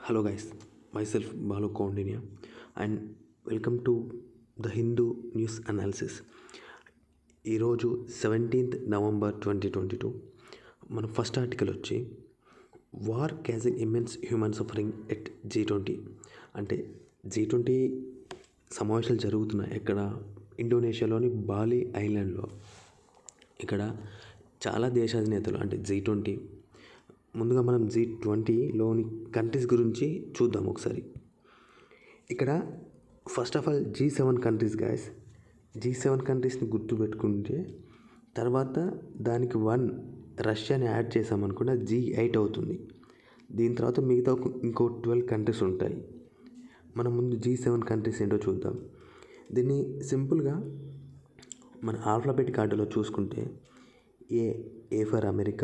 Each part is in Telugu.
hello guys myself Balu Kaundinya and welcome to the Hindu news analysis ఈరోజు seventeenth November twenty twenty two మన ఫస్ట్ ఆర్టికల్ వచ్చి war causing immense human suffering at G twenty అంటే జీ ట్వంటీ సమావేశాలు జరుగుతున్నాయి ఎక్కడ ఇండోనేషియాలోని బాలి ఐలాండ్లో ఇక్కడ చాలా దేశాధినేతలు అంటే జీ ట్వంటీ ముందుగా మనం జీ ట్వంటీలోని కంట్రీస్ గురించి చూద్దాం ఒకసారి ఇక్కడ first of all G seven countries guys G seven కంట్రీస్ని గుర్తుపెట్టుకుంటే తర్వాత దానికి వన్ రష్యాని యాడ్ చేసామనుకుంటే జీ ఎయిట్ అవుతుంది దీని తర్వాత మిగతా ఒక- ఇంకో ట్వెల్వ్ కంట్రీస్ ఉంటాయి మనం ముందు జీ సెవెన్ కంట్రీస్ ఏంటో చూద్దాం దీన్ని సింపుల్గా మన ఆల్ఫాబెటిక్ ఆర్డర్లో చూసుకుంటే A A for America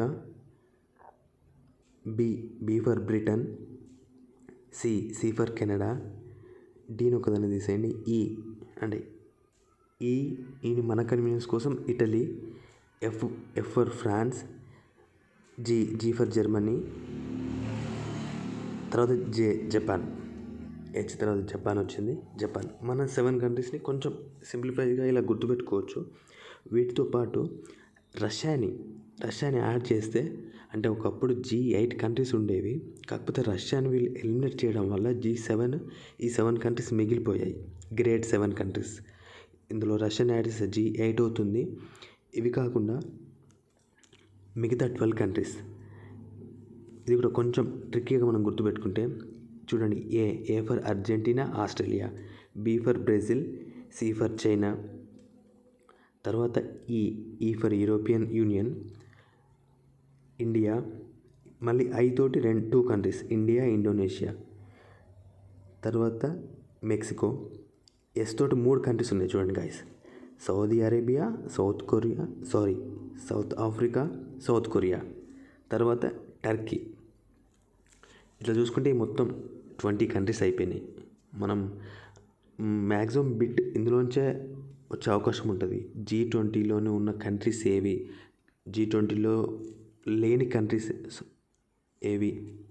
B B for Britain C C for Canada డీని ఒకదాన్ని తీసేయండి ఈ అంటే ఈ ఈని మన కన్వీనియన్స్ కోసం Italy F F for France G G for Germany తర్వాత జే జపాన్ హెచ్ తర్వాత జపాన్ వచ్చింది జపాన్ మన సెవెన్ కంట్రీస్ని కొంచెం సింప్లిఫైగా ఇలా గుర్తుపెట్టుకోవచ్చు వీటితో పాటు రష్యాని రష్యాని యాడ్ చేస్తే అంటే ఒకప్పుడు జీ ఎయిట్ కంట్రీస్ ఉండేవి కాకపోతే రష్యాని వీళ్ళు ఎలిమినేట్ చేయడం వల్ల జీ సెవెన్ ఈ సెవెన్ కంట్రీస్ మిగిలిపోయాయి గ్రేట్ సెవెన్ కంట్రీస్ ఇందులో రష్యాని యాడ్ చేస్తే జీ ఎయిట్ అవుతుంది ఇవి కాకుండా మిగతా ట్వెల్వ్ కంట్రీస్ ఇది కూడా కొంచెం ట్రిక్కీగా మనం గుర్తుపెట్టుకుంటే చూడండి A A for Argentina Australia B for Brazil C for China తర్వాత E E for European Union India మళ్ళీ ఐ తోటి రెండు టూ కంట్రీస్ ఇండియా ఇండోనేషియా తర్వాత మెక్సికో ఎస్ తోటి మూడు కంట్రీస్ ఉన్నాయి చూడండి guys Saudi Arabia South Korea sorry South Africa South Korea తర్వాత టర్కీ ఇట్లా చూసుకుంటే ఈ మొత్తం ట్వంటీ కంట్రీస్ అయిపోయినాయి మనం మ్యాక్సిమం బిట్ ఇందులోంచే వచ్చే అవకాశం ఉంటుంది జీ ట్వంటీలోనే ఉన్న కంట్రీస్ ఏవి జీ ట్వంటీలో లేని కంట్రీస్ ఏవి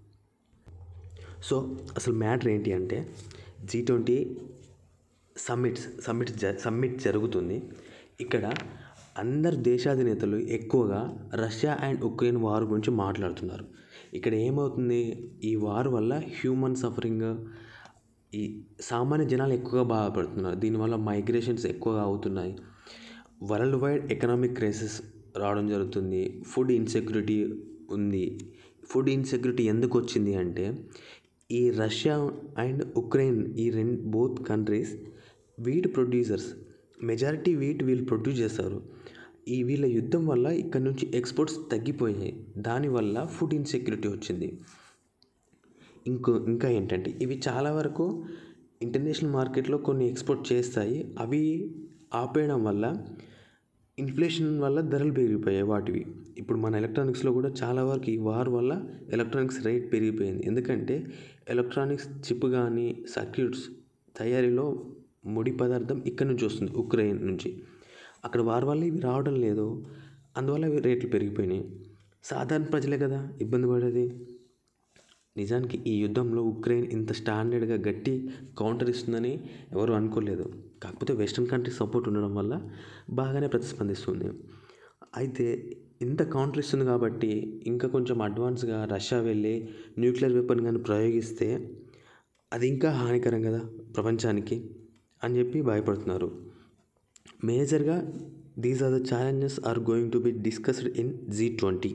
సో అసలు మ్యాటర్ ఏంటి అంటే జీ ట్వంటీ సమ్మిట్స్ సమ్మిట్ జ సమ్మిట్ జరుగుతుంది ఇక్కడ అందరు దేశాధినేతలు ఎక్కువగా రష్యా అండ్ ఉక్రెయిన్ వార్ గురించి మాట్లాడుతున్నారు ఇక్కడ ఏమవుతుంది ఈ వార్ వల్ల హ్యూమన్ సఫరింగ్ ఈ సామాన్య జనాలు ఎక్కువగా బాధపడుతున్నారు దీనివల్ల మైగ్రేషన్స్ ఎక్కువగా అవుతున్నాయి వరల్డ్ వైడ్ ఎకనామిక్ క్రైసిస్ రావడం జరుగుతుంది ఫుడ్ ఇన్సెక్యూరిటీ ఉంది ఫుడ్ ఇన్సెక్యూరిటీ ఎందుకు వచ్చింది అంటే ఈ రష్యా అండ్ ఉక్రెయిన్ ఈ రెండు both countries wheat producers majority wheat వీళ్ళు ప్రొడ్యూస్ చేస్తారు ఈ వీళ్ళ యుద్ధం వల్ల ఇక్కడ నుంచి ఎక్స్పోర్ట్స్ తగ్గిపోయాయి దానివల్ల ఫుడ్ ఇన్సెక్యూరిటీ వచ్చింది ఇంకో ఇంకా ఏంటంటే ఇవి చాలా వరకు ఇంటర్నేషనల్ మార్కెట్లో కొన్ని ఎక్స్పోర్ట్ చేస్తాయి అవి ఆపేయడం వల్ల ఇన్ఫ్లేషన్ వల్ల ధరలు పెరిగిపోయాయి వాటివి ఇప్పుడు మన ఎలక్ట్రానిక్స్లో కూడా చాలా వరకు ఈ వార్ వల్ల ఎలక్ట్రానిక్స్ రేట్ పెరిగిపోయింది ఎందుకంటే ఎలక్ట్రానిక్స్ చిప్ కానీ సర్క్యూట్స్ తయారీలో ముడి పదార్థం ఇక్కడ నుంచి వస్తుంది ఉక్రెయిన్ నుంచి అక్కడ వార్ వల్ల ఇవి రావడం లేదు అందువల్ల ఇవి రేట్లు పెరిగిపోయినాయి సాధారణ ప్రజలే కదా ఇబ్బంది పడేది నిజానికి ఈ యుద్ధంలో ఉక్రెయిన్ ఇంత స్టాండర్డ్గా గట్టి కౌంటర్ ఇస్తుందని ఎవరు అనుకోలేదు కాకపోతే వెస్ట్రన్ కంట్రీ సపోర్ట్ ఉండడం వల్ల బాగానే ప్రతిస్పందిస్తుంది అయితే ఇంత కౌంటర్ ఇస్తుంది కాబట్టి ఇంకా కొంచెం అడ్వాన్స్గా రష్యా వెళ్ళి న్యూక్లియర్ వెపన్ కానీ ప్రయోగిస్తే అది ఇంకా హానికరం కదా ప్రపంచానికి అని చెప్పి భయపడుతున్నారు మేజర్గా these are the challenges are going to be discussed in G twenty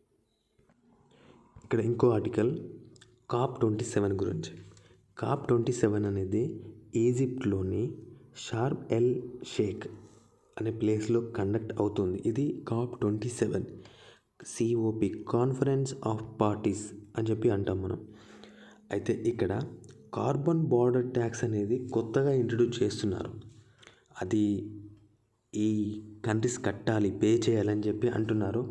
ఇక్కడ ఇంకో ఆర్టికల్ కాప్ ట్వంటీ సెవెన్ గురించి కాప్ ట్వంటీ సెవెన్ అనేది ఈజిప్ట్లోని షార్మ్ ఎల్ షేక్ అనే ప్లేస్లో కండక్ట్ అవుతుంది ఇది COP twenty seven COP conference of parties అని చెప్పి అంటాం మనం అయితే ఇక్కడ కార్బన్ బార్డర్ ట్యాక్స్ అనేది కొత్తగా ఇంట్రడ్యూస్ చేస్తున్నారు అది ఈ కంట్రీస్ కట్టాలి పే చేయాలని చెప్పి అంటున్నారు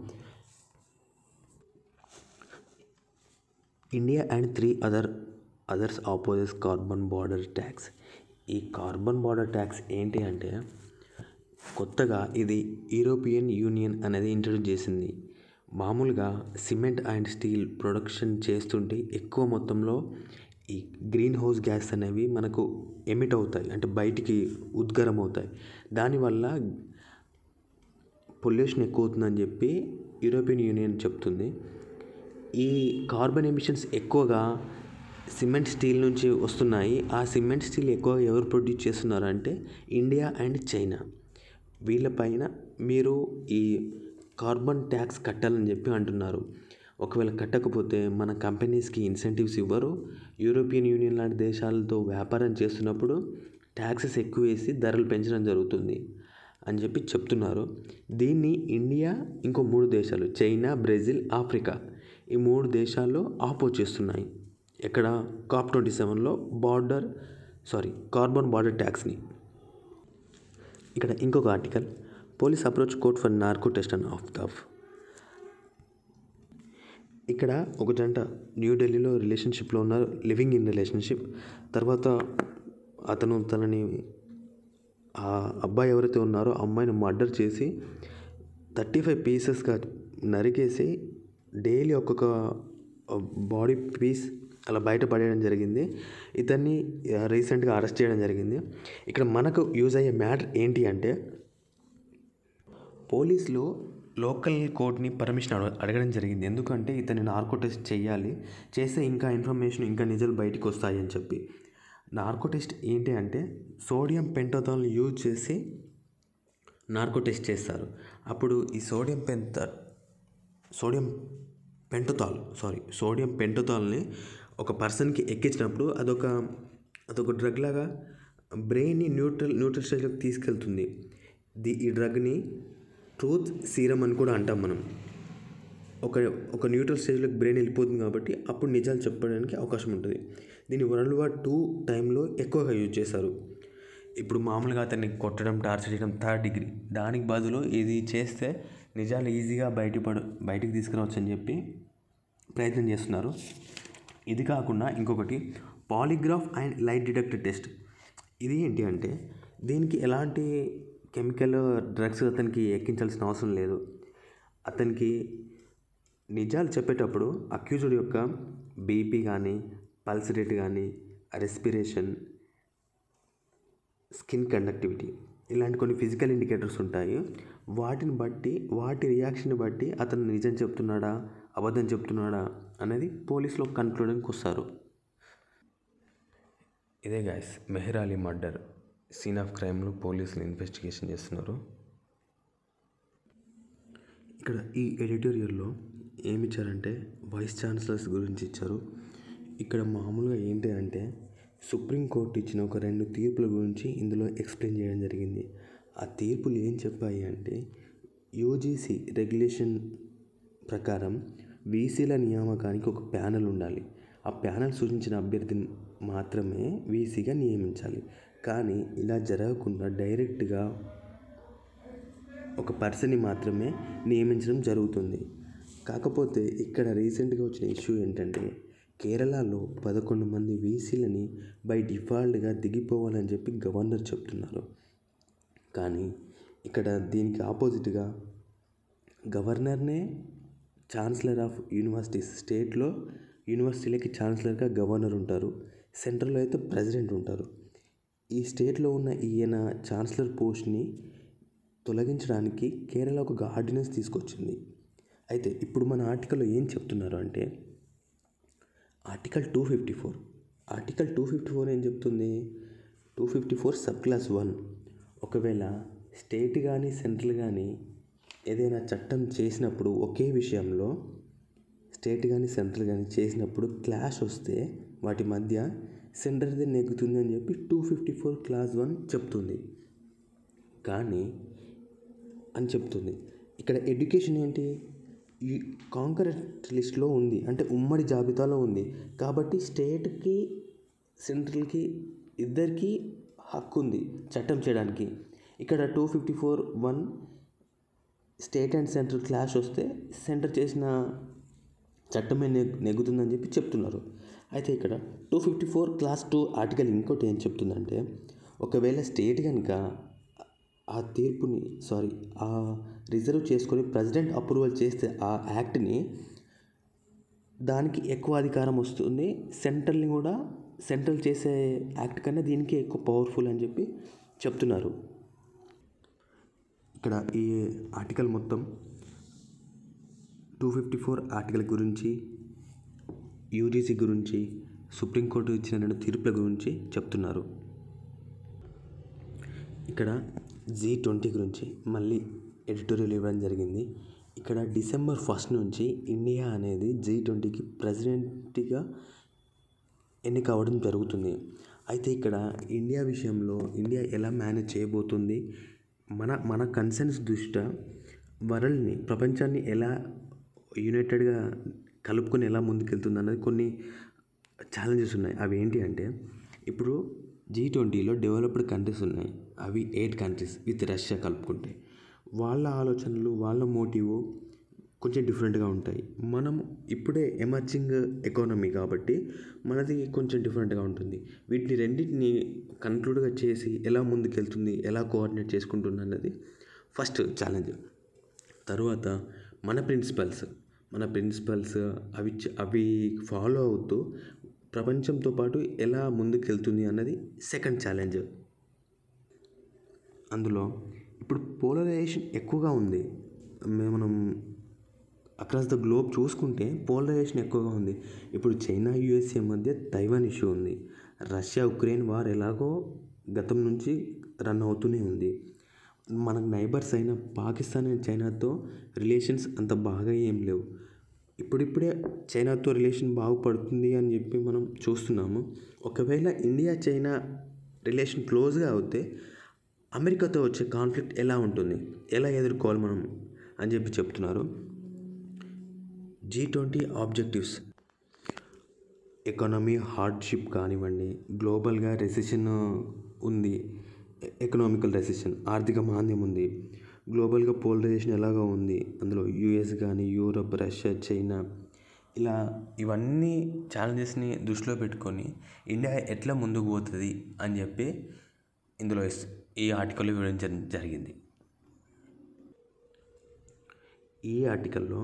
India and three other others opposes carbon border tax ఈ కార్బన్ బార్డర్ ట్యాక్స్ ఏంటి అంటే కొత్తగా ఇది యూరోపియన్ యూనియన్ అనేది ఇంట్రడ్యూస్ చేసింది మామూలుగా సిమెంట్ అండ్ స్టీల్ ప్రొడక్షన్ చేస్తుంటే ఎక్కువ మొత్తంలో ఈ గ్రీన్ హౌస్ గ్యాస్ అనేవి మనకు ఎమిట్ అవుతాయి అంటే బయటికి ఉద్గరం అవుతాయి దానివల్ల పొల్యూషన్ ఎక్కువ అవుతుందని చెప్పి యూరోపియన్ యూనియన్ చెప్తుంది ఈ కార్బన్ ఎమిషన్స్ ఎక్కువగా సిమెంట్ స్టీల్ నుంచి వస్తున్నాయి ఆ సిమెంట్ స్టీల్ ఎక్కువగా ఎవరు ప్రొడ్యూస్ చేస్తున్నారు అంటే ఇండియా అండ్ చైనా వీళ్ళపైన మీరు ఈ కార్బన్ ట్యాక్స్ కట్టాలని చెప్పి అంటున్నారు ఒకవేళ కట్టకపోతే మన కంపెనీస్కి ఇన్సెంటివ్స్ ఇవ్వరు యూరోపియన్ యూనియన్ లాంటి దేశాలతో వ్యాపారం చేస్తున్నప్పుడు ట్యాక్సెస్ ఎక్కువ వేసి ధరలు పెంచడం జరుగుతుంది అని చెప్పి చెప్తున్నారు దీన్ని ఇండియా ఇంకో మూడు దేశాలు చైనా బ్రెజిల్ ఆఫ్రికా ఈ మూడు దేశాల్లో ఆపోజ్ చేస్తున్నాయి ఎక్కడ కాప్ ట్వంటీ సెవెన్లో బార్డర్ సారీ కార్బన్ బార్డర్ ట్యాక్స్ని ఇక్కడ ఇంకొక article police approach court for narco test and ఆఫ్ దఫ్ ఇక్కడ ఒక జంట న్యూఢిల్లీలో రిలేషన్షిప్లో ఉన్నారు లివింగ్ ఇన్ రిలేషన్షిప్ తర్వాత అతను తనని ఆ అబ్బాయి ఎవరైతే ఉన్నారో ఆ అమ్మాయిని మర్డర్ చేసి థర్టీ ఫైవ్ పీసెస్గా నరికేసి డైలీ ఒక్కొక్క బాడీ పీస్ అలా బయట పడేయడం జరిగింది ఇతన్ని రీసెంట్గా అరెస్ట్ చేయడం జరిగింది ఇక్కడ మనకు యూజ్ అయ్యే మ్యాటర్ ఏంటి అంటే పోలీసులు లోకల్ కోర్ట్ని పర్మిషన్ అడగ అడగడం జరిగింది ఎందుకంటే ఇతన్ని నార్కో టెస్ట్ చేయాలి చేస్తే ఇంకా ఇన్ఫర్మేషన్ ఇంకా నిజాలు బయటకు వస్తాయి అని చెప్పి నార్కో టెస్ట్ ఏంటి అంటే సోడియం పెంటోథాల్ యూజ్ చేసి నార్కో టెస్ట్ చేస్తారు అప్పుడు ఈ సోడియం పెంత సోడియం పెంటోథాల్ సారీ సోడియం పెంటోథాల్ని ఒక పర్సన్కి ఎక్కించినప్పుడు అదొక అదొక డ్రగ్ లాగా బ్రెయిన్ని న్యూట్రల్ న్యూట్రల్ స్టేజ్లోకి తీసుకెళ్తుంది ది ఈ డ్రగ్ని ట్రూత్ సీరం అని కూడా అంటాం మనం ఒక ఒక న్యూట్రల్ స్టేజ్లోకి బ్రెయిన్ వెళ్ళిపోతుంది కాబట్టి అప్పుడు నిజాలు చెప్పడానికి అవకాశం ఉంటుంది దీన్ని వరల్డ్ వార్ టూ టైంలో ఎక్కువగా యూజ్ చేశారు ఇప్పుడు మామూలుగా అతన్ని కొట్టడం టార్చర్ చేయడం థర్డ్ డిగ్రీ దానికి బదులు ఇది చేస్తే నిజాలు ఈజీగా బయటపడు బయటికి తీసుకురావచ్చు అని చెప్పి ప్రయత్నం చేస్తున్నారు ఇది కాకుండా ఇంకొకటి polygraph and lie detector test ఇది ఏంటి అంటే దీనికి ఎలాంటి కెమికల్ డ్రగ్స్ అతనికి ఎక్కించాల్సిన అవసరం లేదు అతనికి నిజాలు చెప్పేటప్పుడు అక్యూజ్డ్ యొక్క బీపీ కానీ పల్స్ రేట్ కానీ రెస్పిరేషన్ స్కిన్ కండక్టివిటీ ఇలాంటి కొన్ని ఫిజికల్ ఇండికేటర్స్ ఉంటాయి వాటిని బట్టి వాటి రియాక్షన్ బట్టి అతను నిజం చెప్తున్నాడా అబద్ధం చెప్తున్నాడా అనేది పోలీసులో కన్క్లూడెన్కి వస్తారు ఇదే Ghayas Mehar Ali murder scene of క్రైమ్లో పోలీసులు ఇన్వెస్టిగేషన్ చేస్తున్నారు ఇక్కడ ఈ ఎడిటోరియల్లో ఏమి ఇచ్చారంటే వైస్ ఛాన్సలర్స్ గురించి ఇచ్చారు ఇక్కడ మామూలుగా ఏంటి అంటే సుప్రీంకోర్టు ఇచ్చిన ఒక రెండు తీర్పుల గురించి ఇందులో ఎక్స్ప్లెయిన్ చేయడం జరిగింది ఆ తీర్పులు ఏం చెప్పాయి అంటే యూజీసీ రెగ్యులేషన్ ప్రకారం వీసీల నియామకానికి ఒక ప్యానెల్ ఉండాలి ఆ ప్యానెల్ సూచించిన అభ్యర్థిని మాత్రమే వీసీగా నియమించాలి కానీ ఇలా జరగకుండా డైరెక్ట్గా ఒక పర్సన్ని మాత్రమే నియమించడం జరుగుతుంది కాకపోతే ఇక్కడ రీసెంట్గా వచ్చిన ఇష్యూ ఏంటంటే కేరళలో పదకొండు మంది వీసీలని బై డిఫాల్ట్గా దిగిపోవాలని చెప్పి గవర్నర్ చెప్తున్నారు కానీ ఇక్కడ దీనికి ఆపోజిట్గా గవర్నర్నే ఛాన్సలర్ ఆఫ్ యూనివర్సిటీస్ స్టేట్లో యూనివర్సిటీలకి ఛాన్సలర్గా గవర్నర్ ఉంటారు సెంట్రల్లో అయితే ప్రెసిడెంట్ ఉంటారు ఈ స్టేట్లో ఉన్న ఈయన ఛాన్సలర్ పోస్ట్ని తొలగించడానికి కేరళ ఒక ఆర్డినెన్స్ తీసుకొచ్చింది అయితే ఇప్పుడు మన ఆర్టికల్లో ఏం చెప్తున్నారు అంటే article two fifty four article two fifty four ఏం చెప్తుంది two fifty four sub clause one ఒకవేళ స్టేట్ కానీ సెంట్రల్ కానీ ఏదైనా చట్టం చేసినప్పుడు ఒకే విషయంలో స్టేట్ కానీ సెంట్రల్ కానీ చేసినప్పుడు క్లాష్ వస్తే వాటి మధ్య సెంటర్ది నెగ్గుతుంది అని చెప్పి two fifty four clause one చెప్తుంది కానీ అని చెప్తుంది ఇక్కడ ఎడ్యుకేషన్ ఏంటి ఈ కాంకరెంట్ లిస్ట్లో ఉంది అంటే ఉమ్మడి జాబితాలో ఉంది కాబట్టి స్టేట్కి సెంట్రల్కి ఇద్దరికి హక్కు ఉంది చట్టం చేయడానికి ఇక్కడ two fifty four one state and central clash వస్తే సెంటర్ చేసిన చట్టమే నెగ్ నెగ్గుతుందని చెప్పి చెప్తున్నారు అయితే ఇక్కడ two fifty four clause two article ఇంకోటి ఏం చెప్తుందంటే ఒకవేళ స్టేట్ కనుక ఆ తీర్పుని సారీ ఆ రిజర్వ్ చేసుకొని ప్రెసిడెంట్ అప్రూవల్ చేస్తే ఆ యాక్ట్ని దానికి ఎక్కువ అధికారం వస్తుంది సెంట్రల్ని కూడా సెంట్రల్ చేసే యాక్ట్ కన్నా దీనికి ఎక్కువ పవర్ఫుల్ అని చెప్పి చెప్తున్నారు ఇక్కడ ఈ ఆర్టికల్ మొత్తం టూ ఫిఫ్టీ ఫోర్ ఆర్టికల్ గురించి యూజీసీ గురించి సుప్రీంకోర్టు ఇచ్చిన రెండు తీర్పుల గురించి చెప్తున్నారు ఇక్కడ జీ ట్వంటీ గురించి మళ్ళీ ఎడిటోరియల్ ఇవ్వడం జరిగింది ఇక్కడ డిసెంబర్ ఫస్ట్ నుంచి ఇండియా అనేది జీ ట్వంటీకి ప్రెసిడెంట్గా ఎన్నిక అవ్వడం జరుగుతుంది అయితే ఇక్కడ ఇండియా విషయంలో ఇండియా ఎలా మేనేజ్ చేయబోతుంది మన మన కన్సర్న్స్ దృష్ట్యా వరల్డ్ని ప్రపంచాన్ని ఎలా యునైటెడ్గా కలుపుకొని ఎలా ముందుకెళ్తుంది అన్నది కొన్ని ఛాలెంజెస్ ఉన్నాయి అవి ఏంటి అంటే ఇప్పుడు జీ ట్వంటీలో డెవలప్డ్ కంట్రీస్ ఉన్నాయి అవి ఎయిట్ కంట్రీస్ విత్ రష్యా కలుపుకుంటే వాళ్ళ ఆలోచనలు వాళ్ళ మోటివ్ కొంచెం డిఫరెంట్గా ఉంటాయి మనం ఇప్పుడే ఎమర్జింగ్ ఎకానమీ కాబట్టి మనది కొంచెం డిఫరెంట్గా ఉంటుంది వీటిని రెండింటిని కన్క్లూడ్గా చేసి ఎలా ముందుకెళ్తుంది ఎలా కోఆర్డినేట్ చేసుకుంటుంది అన్నది ఫస్ట్ ఛాలెంజ్ తర్వాత మన ప్రిన్సిపల్స్ మన ప్రిన్సిపల్స్ అవి చ- అవి ఫాలో అవుతూ ప్రపంచంతో పాటు ఎలా ముందుకెళ్తుంది అన్నది సెకండ్ ఛాలెంజ్ అందులో ఇప్పుడు పోలరైజేషన్ ఎక్కువగా ఉంది మే- మనం అక్రాస్ ద గ్లోబ్ చూసుకుంటే పోలరైజేషన్ ఎక్కువగా ఉంది ఇప్పుడు చైనా యూఎస్ఏ మధ్య తైవాన్ ఇష్యూ ఉంది రష్యా ఉక్రెయిన్ వార్ ఎలాగో గతం నుంచి రన్ అవుతూనే ఉంది మనకు నైబర్స్ అయిన పాకిస్తాన్ అండ్ చైనాతో రిలేషన్స్ అంత బాగా ఏం లేవు ఇప్పుడిప్పుడే చైనాతో రిలేషన్ బాగుపడుతుంది అని చెప్పి మనం చూస్తున్నాము ఒకవేళ ఇండియా చైనా రిలేషన్ క్లోజ్గా అవుతే అమెరికాతో వచ్చే కాన్ఫ్లిక్ట్ ఎలా ఉంటుంది ఎలా ఎదుర్కోవాలి మనం అని చెప్పి చెప్తున్నారు G twenty objectives economy hardship కానివ్వండి గ్లోబల్గా రెసిషన్ ఉంది ఎకనామికల్ రెసిషన్ ఆర్థిక మాంద్యం ఉంది గ్లోబల్గా పోలరైజేషన్ ఎలాగో ఉంది అందులో యుఎస్ కానీ యూరప్ రష్యా చైనా ఇలా ఇవన్నీ ఛాలెంజెస్ని దృష్టిలో పెట్టుకొని ఇండియా ఎట్లా ముందుకు పోతుంది అని చెప్పి ఇందులో ఇస్- ఈ ఆర్టికల్లో వివరించడం జరిగింది ఈ ఆర్టికల్లో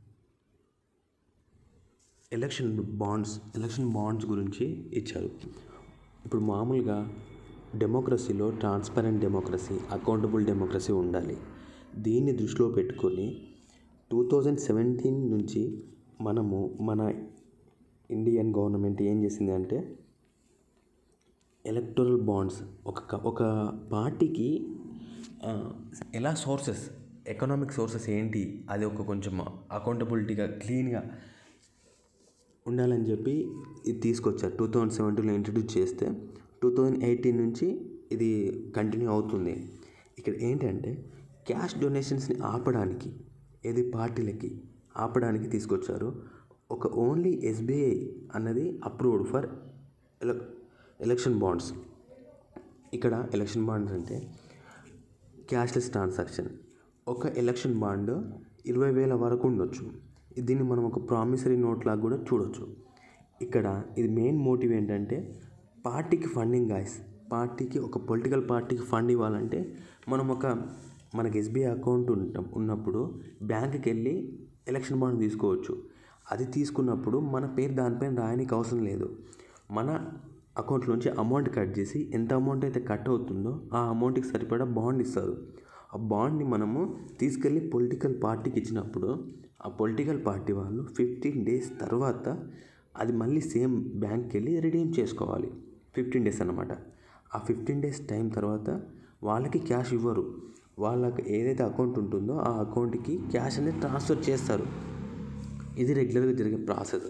ఎలక్షన్ బాండ్స్ ఎలక్షన్ బాండ్స్ గురించి ఇచ్చారు ఇప్పుడు మామూలుగా డెమోక్రసీలో ట్రాన్స్పరెంట్ డెమోక్రసీ అకౌంటబుల్ డెమోక్రసీ ఉండాలి దీన్ని దృష్టిలో పెట్టుకొని టూ థౌజండ్ సెవెంటీన్ నుంచి మనము మన ఇండియన్ గవర్నమెంట్ ఏం చేసింది అంటే ఎలక్టోరల్ బాండ్స్ ఒక క- ఒక పార్టీకి ఆ, ఎలా సోర్సెస్ ఎకనామిక్ సోర్సెస్ ఏంటి అది ఒక కొంచెం అకౌంటబిలిటీగా క్లీన్గా ఉండాలని చెప్పి ఇది తీసుకొచ్చారు టూ థౌజండ్ సెవెంటీన్లో ఇంట్రడ్యూస్ చేస్తే టూ థౌజండ్ ఎయిటీన్ నుంచి ఇది కంటిన్యూ అవుతుంది ఇక్కడ ఏంటంటే క్యాష్ డొనేషన్స్ని ఆపడానికి ఏది పార్టీలకి ఆపడానికి తీసుకొచ్చారు ఒక ఓన్లీ ఎస్బీఐ అన్నది అప్రూవ్డ్ ఫర్ ఎల ఎలక్షన్ బాండ్స్ ఇక్కడ ఎలక్షన్ బాండ్స్ అంటే క్యాష్లెస్ ట్రాన్సాక్షన్ ఒక ఎలక్షన్ బాండ్ ఇరవై వేల వరకు ఉండొచ్చు దీన్ని మనం ఒక ప్రామిసరీ నోట్ లాగా కూడా చూడొచ్చు ఇక్కడ ఇది మెయిన్ మోటివ్ ఏంటంటే పార్టీకి ఫండింగ్ గాయస్ పార్టీకి ఒక పొలిటికల్ పార్టీకి ఫండ్ ఇవ్వాలంటే మనం ఒక మనకి ఎస్బీఐ అకౌంట్ ఉంటాం ఉన్నప్పుడు బ్యాంక్కి వెళ్ళి ఎలక్షన్ బాండ్ తీసుకోవచ్చు అది తీసుకున్నప్పుడు మన పేరు దానిపైన రాయడానికి అవసరం లేదు మన అకౌంట్ నుంచి అమౌంట్ కట్ చేసి ఎంత అమౌంట్ అయితే కట్ అవుతుందో ఆ అమౌంట్కి సరిపడా బాండ్ ఇస్తారు ఆ బాండ్ని మనము తీసుకెళ్ళి పొలిటికల్ పార్టీకి ఇచ్చినప్పుడు ఆ పొలిటికల్ పార్టీ వాళ్ళు ఫిఫ్టీన్ డేస్ తర్వాత అది మళ్ళీ సేమ్ బ్యాంక్కి వెళ్ళి రిడీమ్ చేసుకోవాలి ఫిఫ్టీన్ డేస్ అన్నమాట ఆ ఫిఫ్టీన్ డేస్ టైం తర్వాత వాళ్ళకి క్యాష్ ఇవ్వరు వాళ్ళకి ఏదైతే అకౌంట్ ఉంటుందో ఆ అకౌంట్కి క్యాష్ అనేది ట్రాన్స్ఫర్ చేస్తారు ఇది రెగ్యులర్గా జరిగే ప్రాసెస్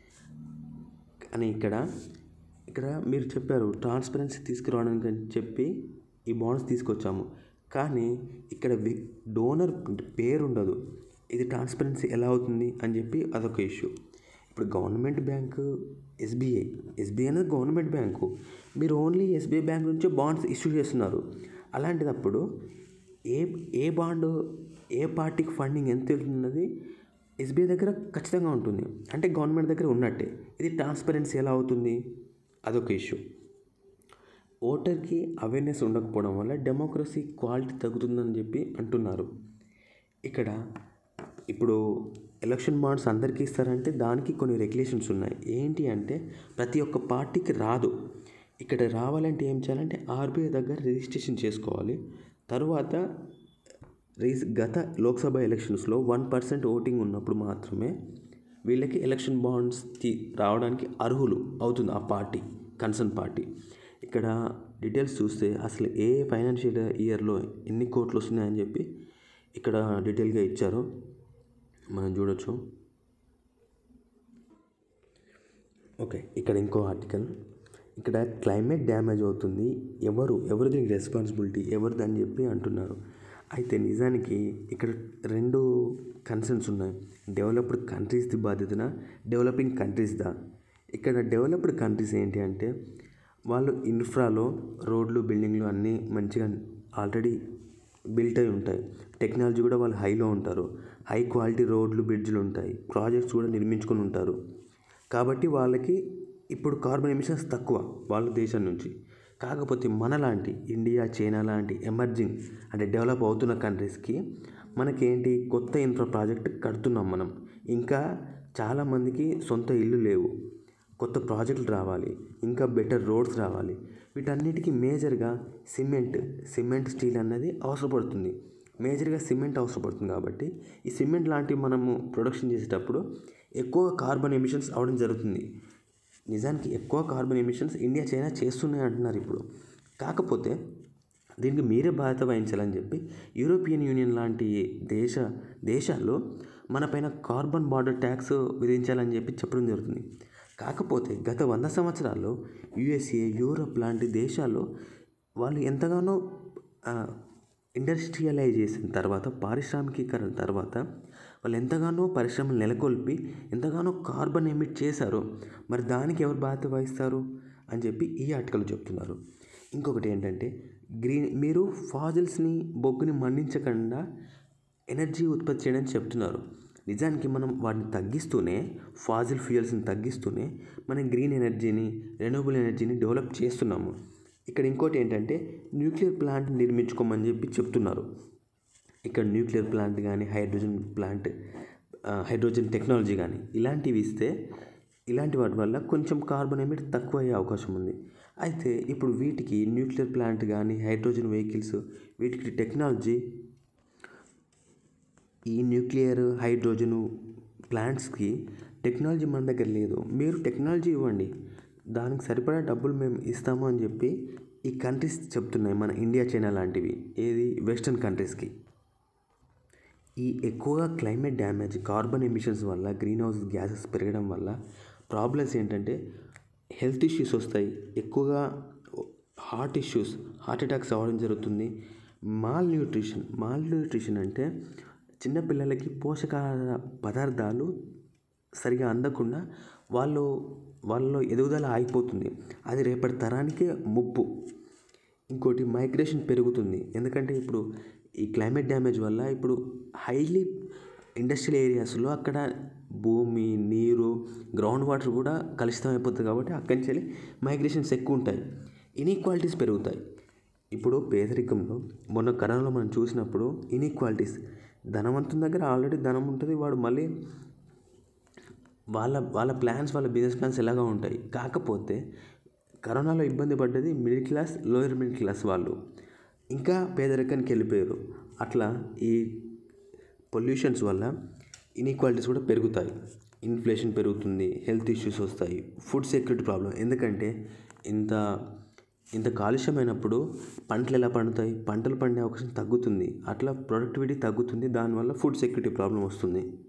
కానీ ఇక్కడ ఇక్కడ మీరు చెప్పారు ట్రాన్స్పరెన్సీ తీసుకురావడానికి అని చెప్పి ఈ బాండ్స్ తీసుకొచ్చాము కానీ ఇక్కడ వి డోనర్ పేరు ఉండదు ఇది ట్రాన్స్పరెన్సీ ఎలా అవుతుంది అని చెప్పి అదొక ఇష్యూ ఇప్పుడు గవర్నమెంట్ బ్యాంకు ఎస్బీఐ ఎస్బీఐ అనేది గవర్నమెంట్ బ్యాంకు మీరు ఓన్లీ ఎస్బీఐ బ్యాంక్ నుంచి బాండ్స్ ఇష్యూ చేస్తున్నారు అలాంటిదప్పుడు ఏ ఏ బాండ్ ఏ పార్టీకి ఫండింగ్ ఎంత వెళ్తున్నది ఎస్బీఐ దగ్గర ఖచ్చితంగా ఉంటుంది అంటే గవర్నమెంట్ దగ్గర ఉన్నట్టే ఇది ట్రాన్స్పరెన్సీ ఎలా అవుతుంది అదొక ఇష్యూ ఓటర్కి అవేర్నెస్ ఉండకపోవడం వల్ల డెమోక్రసీ క్వాలిటీ తగ్గుతుందని చెప్పి అంటున్నారు ఇక్కడ ఇప్పుడు ఎలక్షన్ బాండ్స్ అందరికీ ఇస్తారంటే దానికి కొన్ని రెగ్యులేషన్స్ ఉన్నాయి ఏంటి అంటే ప్రతి ఒక్క పార్టీకి రాదు ఇక్కడ రావాలంటే ఏం చేయాలంటే ఆర్బీఐ దగ్గర రిజిస్ట్రేషన్ చేసుకోవాలి తర్వాత రీస్ గత లోక్సభ ఎలక్షన్స్లో వన్ పర్సెంట్ ఓటింగ్ ఉన్నప్పుడు మాత్రమే వీళ్ళకి ఎలక్షన్ బాండ్స్ తీ రావడానికి అర్హులు అవుతుంది ఆ పార్టీ కన్సర్న్ పార్టీ ఇక్కడ డీటెయిల్స్ చూస్తే అసలు ఏ ఫైనాన్షియల్ ఇయర్లో ఎన్ని కోట్లు వస్తున్నాయని చెప్పి ఇక్కడ డీటెయిల్గా ఇచ్చారు మనం చూడొచ్చు ఓకే ఇక్కడ ఇంకో ఆర్టికల్ ఇక్కడ క్లైమేట్ డ్యామేజ్ అవుతుంది ఎవరు ఎవరు దీనికి రెస్పాన్సిబిలిటీ ఎవరిది అని చెప్పి అంటున్నారు అయితే నిజానికి ఇక్కడ రెండు కన్సర్న్స్ ఉన్నాయి డెవలప్డ్ కంట్రీస్ది బాధ్యతన డెవలపింగ్ కంట్రీస్దా ఇక్కడ డెవలప్డ్ కంట్రీస్ ఏంటి అంటే వాళ్ళు ఇన్ఫ్రాలో రోడ్లు బిల్డింగ్లు అన్నీ మంచిగా ఆల్రెడీ బిల్ట్ అయి ఉంటాయి టెక్నాలజీ కూడా వాళ్ళు హైలో ఉంటారు హై క్వాలిటీ రోడ్లు బ్రిడ్జ్లు ఉంటాయి ప్రాజెక్ట్స్ కూడా నిర్మించుకొని ఉంటారు కాబట్టి వాళ్ళకి ఇప్పుడు కార్బన్ ఎమిషన్స్ తక్కువ వాళ్ళ దేశం నుంచి కాకపోతే మనలాంటి ఇండియా చైనా లాంటి ఎమర్జింగ్ అంటే డెవలప్ అవుతున్న కంట్రీస్కి మనకేంటి కొత్త ఇన్ఫ్రా ప్రాజెక్ట్ కడుతున్నాం మనం ఇంకా చాలామందికి సొంత ఇల్లు లేవు కొత్త ప్రాజెక్టులు రావాలి ఇంకా బెటర్ రోడ్స్ రావాలి వీటన్నిటికీ మేజర్గా సిమెంట్ సిమెంట్ స్టీల్ అన్నది అవసరపడుతుంది మేజర్గా సిమెంట్ అవసరపడుతుంది కాబట్టి ఈ సిమెంట్ లాంటివి మనము ప్రొడక్షన్ చేసేటప్పుడు ఎక్కువ కార్బన్ ఎమిషన్స్ అవడం జరుగుతుంది నిజానికి ఎక్కువ కార్బన్ ఎమిషన్స్ ఇండియా చైనా చేస్తున్నాయి అంటున్నారు ఇప్పుడు కాకపోతే దీనికి మీరే బాధ్యత వహించాలని చెప్పి యూరోపియన్ యూనియన్ లాంటి దేశ దేశాల్లో మనపైన కార్బన్ బార్డర్ ట్యాక్స్ విధించాలని చెప్పి చెప్పడం జరుగుతుంది కాకపోతే గత వంద సంవత్సరాల్లో యుఎస్ఏ యూరోప్ లాంటి దేశాల్లో వాళ్ళు ఎంతగానో ఇండస్ట్రియలైజేషన్ తర్వాత పారిశ్రామికీకరణ తర్వాత వాళ్ళు ఎంతగానో పరిశ్రమలు నెలకొల్పి ఎంతగానో కార్బన్ ఎమిట్ చేశారో మరి దానికి ఎవరు బాధ్యత వహిస్తారు అని చెప్పి ఈ ఆర్టికల్ చెప్తున్నారు ఇంకొకటి ఏంటంటే గ్రీన్ మీరు ఫాజిల్స్ని బొగ్గుని మండించకుండా ఎనర్జీ ఉత్పత్తి చేయడానికి చెప్తున్నారు నిజానికి మనం వాటిని తగ్గిస్తూనే ఫాజిల్ ఫ్యూయల్స్ని తగ్గిస్తూనే మనం గ్రీన్ ఎనర్జీని రెన్యూబుల్ ఎనర్జీని డెవలప్ చేస్తున్నాము ఇక్కడ ఇంకోటి ఏంటంటే న్యూక్లియర్ ప్లాంట్ నిర్మించుకోమని చెప్పి చెప్తున్నారు ఇక్కడ న్యూక్లియర్ ప్లాంట్ కానీ హైడ్రోజన్ ప్లాంట్ హైడ్రోజన్ టెక్నాలజీ కానీ ఇలాంటివి ఇస్తే ఇలాంటి వాటి వల్ల కొంచెం కార్బన్ ఎమిట్ తక్కువ అయ్యే అవకాశం ఉంది అయితే ఇప్పుడు వీటికి న్యూక్లియర్ ప్లాంట్ కానీ హైడ్రోజన్ వెహికల్స్ వీటికి టెక్నాలజీ ఈ న్యూక్లియర్ హైడ్రోజన్ ప్లాంట్స్కి టెక్నాలజీ మన దగ్గర లేదు మీరు టెక్నాలజీ ఇవ్వండి దానికి సరిపడా డబ్బులు మేము ఇస్తాము అని చెప్పి ఈ కంట్రీస్ చెప్తున్నాయి మన ఇండియా చైనా లాంటివి ఏది వెస్టర్న్ కంట్రీస్కి ఈ ఎక్కువగా క్లైమేట్ డ్యామేజ్ కార్బన్ ఎమిషన్స్ వల్ల గ్రీన్ హౌస్ గ్యాసెస్ పెరగడం వల్ల ప్రాబ్లమ్స్ ఏంటంటే హెల్త్ ఇష్యూస్ వస్తాయి ఎక్కువగా హార్ట్ ఇష్యూస్ హార్ట్ అటాక్స్ అవ్వడం జరుగుతుంది మాల్ న్యూట్రిషన్ మాల్ న్యూట్రిషన్ అంటే చిన్నపిల్లలకి పోషకాహార పదార్థాలు సరిగా అందకుండా వాళ్ళు వాళ్ళలో ఎదుగుదల ఆగిపోతుంది అది రేపటి తరానికే ముప్పు ఇంకోటి మైగ్రేషన్ పెరుగుతుంది ఎందుకంటే ఇప్పుడు ఈ క్లైమేట్ డ్యామేజ్ వల్ల ఇప్పుడు హైలీ ఇండస్ట్రియల్ ఏరియాస్లో అక్కడ భూమి నీరు గ్రౌండ్ వాటర్ కూడా కలుషితం అయిపోతుంది కాబట్టి అక్కడి నుంచి వెళ్ళి మైగ్రేషన్స్ ఎక్కువ ఉంటాయి ఇన్ఈక్వాలిటీస్ పెరుగుతాయి ఇప్పుడు పేదరికంలో మొన్న కరోనాలో మనం చూసినప్పుడు ఇన్ఈక్వాలిటీస్ ధనవంతుని దగ్గర ఆల్రెడీ ధనం ఉంటుంది వాడు మళ్ళీ వాళ్ళ వాళ్ళ ప్లాన్స్ వాళ్ళ బిజినెస్ ప్లాన్స్ ఎలాగా ఉంటాయి కాకపోతే కరోనాలో ఇబ్బంది పడ్డది middle class lower middle class వాళ్ళు ఇంకా పేదరికానికి వెళ్ళిపోయారు అట్లా ఈ పొల్యూషన్స్ వల్ల ఇన్ఈక్వాలిటీస్ కూడా పెరుగుతాయి ఇన్ఫ్లేషన్ పెరుగుతుంది హెల్త్ ఇష్యూస్ వస్తాయి ఫుడ్ సెక్యూరిటీ ప్రాబ్లం ఎందుకంటే ఇంత ఇంత కాలుష్యమైనప్పుడు పంటలు ఎలా పండుతాయి పంటలు పండే అవకాశం తగ్గుతుంది అట్లా ప్రొడక్టివిటీ తగ్గుతుంది దానివల్ల ఫుడ్ సెక్యూరిటీ ప్రాబ్లం వస్తుంది